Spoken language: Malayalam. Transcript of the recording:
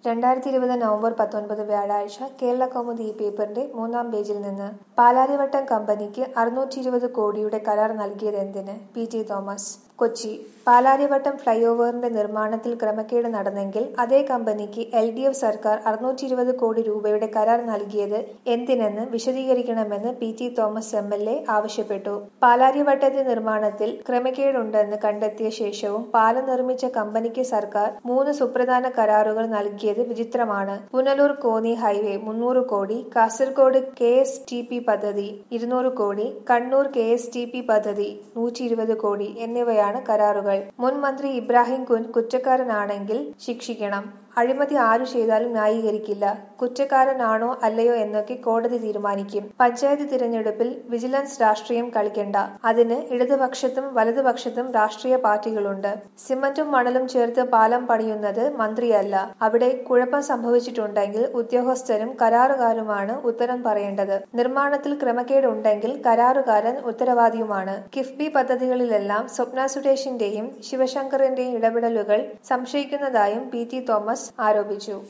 രണ്ടായിരത്തി ഇരുപത് നവംബർ പത്തൊൻപത് വ്യാഴാഴ്ച കേരള കൗമുദി ഈ പേപ്പറിന്റെ മൂന്നാം പേജിൽ നിന്ന് പാലാരിവട്ടം കമ്പനിക്ക് അറുന്നൂറ്റി ഇരുപത് കോടിയുടെ കരാർ നൽകിയതെന്തിന് P T Thomas Kochi Palarivattom fly ഓവറിന്റെ നിർമ്മാണത്തിൽ ക്രമക്കേട് നടന്നെങ്കിൽ അതേ കമ്പനിക്ക് എൽ ഡി എഫ് സർക്കാർ അറുന്നൂറ്റി ഇരുപത് കോടി രൂപയുടെ കരാർ നൽകിയത് എന്തിനെന്ന് വിശദീകരിക്കണമെന്ന് P T Thomas M L A ആവശ്യപ്പെട്ടു പാലാരിവട്ടത്തെ നിർമ്മാണത്തിൽ ക്രമക്കേടുണ്ടെന്ന് കണ്ടെത്തിയ ശേഷവും പാലം നിർമ്മിച്ച കമ്പനിക്ക് സർക്കാർ മൂന്ന് സുപ്രധാന കരാറുകൾ നൽകിയത് വിചിത്രമാണ് പുനലൂർ കോന്നി ഹൈവേ മുന്നൂറ് crore Kasargod K S T P പദ്ധതി ഇരുന്നൂറ് crore Kannur K S T P പദ്ധതി നൂറ്റി ഇരുപത് കോടി എന്നിവയാണ് കരാറുകൾ മുൻ മന്ത്രി ഇബ്രാഹിം കുൻ കുറ്റക്കാരനാണെങ്കിൽ ശിക്ഷിക്കണം അഴിമതി ആരു ചെയ്താലും ന്യായീകരിക്കില്ല കുറ്റക്കാരനാണോ അല്ലയോ എന്നൊക്കെ കോടതി തീരുമാനിക്കും പഞ്ചായത്ത് തിരഞ്ഞെടുപ്പിൽ വിജിലൻസ് രാഷ്ട്രീയം കളിക്കണ്ട അതിന് ഇടതുപക്ഷത്തും വലതുപക്ഷത്തും രാഷ്ട്രീയ പാർട്ടികളുണ്ട് സിമന്റും മണലും ചേർത്ത് പാലം പണിയുന്നത് മന്ത്രിയല്ല അവിടെ കുഴപ്പം സംഭവിച്ചിട്ടുണ്ടെങ്കിൽ ഉദ്യോഗസ്ഥരും കരാറുകാരുമാണ് ഉത്തരം പറയേണ്ടത് നിർമ്മാണത്തിൽ ക്രമക്കേടുണ്ടെങ്കിൽ കരാറുകാരൻ ഉത്തരവാദിയുമാണ് കിഫ്ബി പദ്ധതികളിലെല്ലാം സ്വപ്ന സുരേഷിന്റെയും ശിവശങ്കറിന്റെയും ഇടപെടലുകൾ സംശയിക്കുന്നതായും പി ടി തോമസ് ആരോപിച്ചു